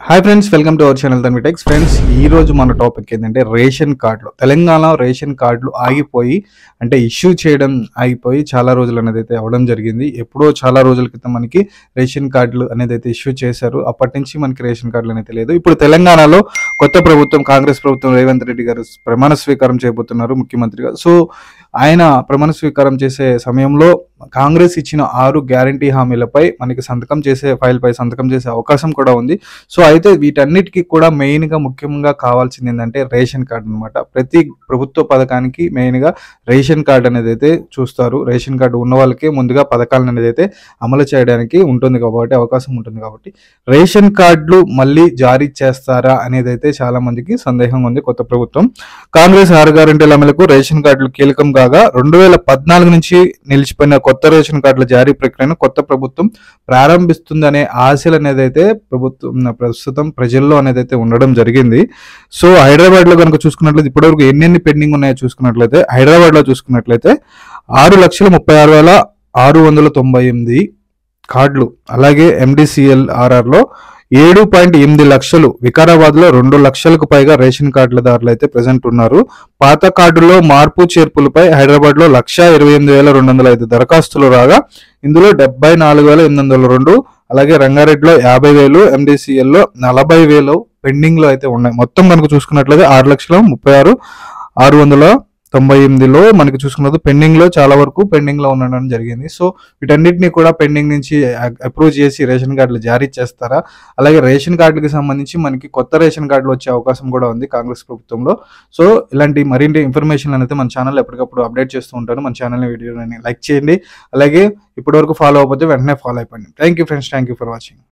hi friends welcome to our channel Tanvi techs friends ఈ రోజు మన టాపిక్ ఏంటంటే రేషన్ కార్డులు తెలంగాణ రేషన్ కార్డులు ఆగిపోయి అంటే ఇష్యూ చేయడం ఆగిపోయి చాలా రోజులు అనేది అయితే అవ్వడం జరిగింది ఎప్పుడో చాలా రోజుల క్రితం మనకి రేషన్ కార్డులు అనేది అయితే ఇష్యూ చేశారు అప్పటి నుంచి మనకి రేషన్ కార్డులు అనేది లేదు ఇప్పుడు తెలంగాణలో కొత్త ప్రభుత్వం కాంగ్రెస్ ప్రభుత్వం రేవంత్ రెడ్డి గారు ప్రమాణ స్వీకారం చేయబోతున్నారు ముఖ్యమంత్రిగా సో ఆయన ప్రమాణ స్వీకారం చేసే సమయంలో కాంగ్రెస్ ఇచ్చిన ఆరు గ్యారంటీ హామీలపై మనకి సంతకం చేసే ఫైల్ పై సంతకం చేసే అవకాశం కూడా ఉంది సో అయితే వీటన్నిటికీ కూడా మెయిన్ గా ముఖ్యంగా కావాల్సింది ఏంటంటే రేషన్ కార్డు అనమాట ప్రతి ప్రభుత్వ పథకానికి మెయిన్ గా రేషన్ కార్డు అనేది అయితే చూస్తారు రేషన్ కార్డు ఉన్న వాళ్ళకే ముందుగా పథకాలను అనేది అయితే అమలు చేయడానికి ఉంటుంది కాబట్టి అవకాశం ఉంటుంది కాబట్టి రేషన్ కార్డులు మళ్ళీ జారీ చేస్తారా అనేది అయితే చాలా మందికి సందేహం ఉంది కొత్త ప్రభుత్వం కాంగ్రెస్ ఆరు గ్యారెంటీల అమలుకు రేషన్ కార్డులు కీలకం కాగా రెండు వేల పద్నాలుగు నుంచి నిలిచిపోయిన కొత్త రేషన్ కార్డుల జారీ ప్రక్రియను కొత్త ప్రభుత్వం ప్రారంభిస్తుందనే ఆశలు అనేది అయితే ప్రభుత్వం ప్రస్తుతం ప్రజల్లో అనేది అయితే ఉండడం జరిగింది సో హైదరాబాద్ లో కనుక చూసుకున్నట్లయితే ఇప్పటివరకు ఎన్నెన్ని పెండింగ్ ఉన్నాయో చూసుకున్నట్లయితే హైదరాబాద్ లో చూసుకున్నట్లయితే ఆరు లక్షల ముప్పై ఆరు వేల ఆరు వందల తొంభై ఎనిమిది కార్డులు అలాగే ఎండిసిఎల్ ఆర్ఆర్ లో ఏడు పాయింట్ ఎనిమిది లక్షలు వికారాబాద్ లో రెండు లక్షలకు పైగా రేషన్ కార్డులదారులు అయితే ప్రజెంట్ ఉన్నారు పాత కార్డుల్లో మార్పు చేర్పులపై హైదరాబాద్ లో లక్ష ఇరవై ఎనిమిది వేల రెండు వందల ఐదు దరఖాస్తులు రాగా ఇందులో డెబ్బై నాలుగు వేల ఎనిమిది వందల రెండు అలాగే రంగారెడ్డిలో యాభై వేలు MDCL లో నలభై వేలు పెండింగ్ లో అయితే ఉన్నాయి మొత్తం కనుక చూసుకున్నట్లయితే ఆరు లక్షల ముప్పై ఆరు ఆరు వందల తొంభై ఎనిమిదిలో మనకి చూసుకున్నది పెండింగ్ లో చాలా వరకు పెండింగ్ లో ఉండడం జరిగింది సో వీటన్నిటిని కూడా పెండింగ్ నుంచి అప్రూవ్ చేసి రేషన్ కార్డులు జారీ చేస్తారా అలాగే రేషన్ కార్డుకి సంబంధించి మనకి కొత్త రేషన్ కార్డులు వచ్చే అవకాశం కూడా ఉంది కాంగ్రెస్ ప్రభుత్వంలో సో ఇలాంటి మరిన్ని ఇన్ఫర్మేషన్ అనేది మన ఛానల్ ఎప్పటికప్పుడు అప్డేట్ చేస్తూ ఉంటాను మన ఛానల్ వీడియోని లైక్ చేయండి అలాగే ఇప్పటివరకు ఫాలో అవ్వకపోతే వెంటనే ఫాలో అయిపోండి thank you friends thank you for watching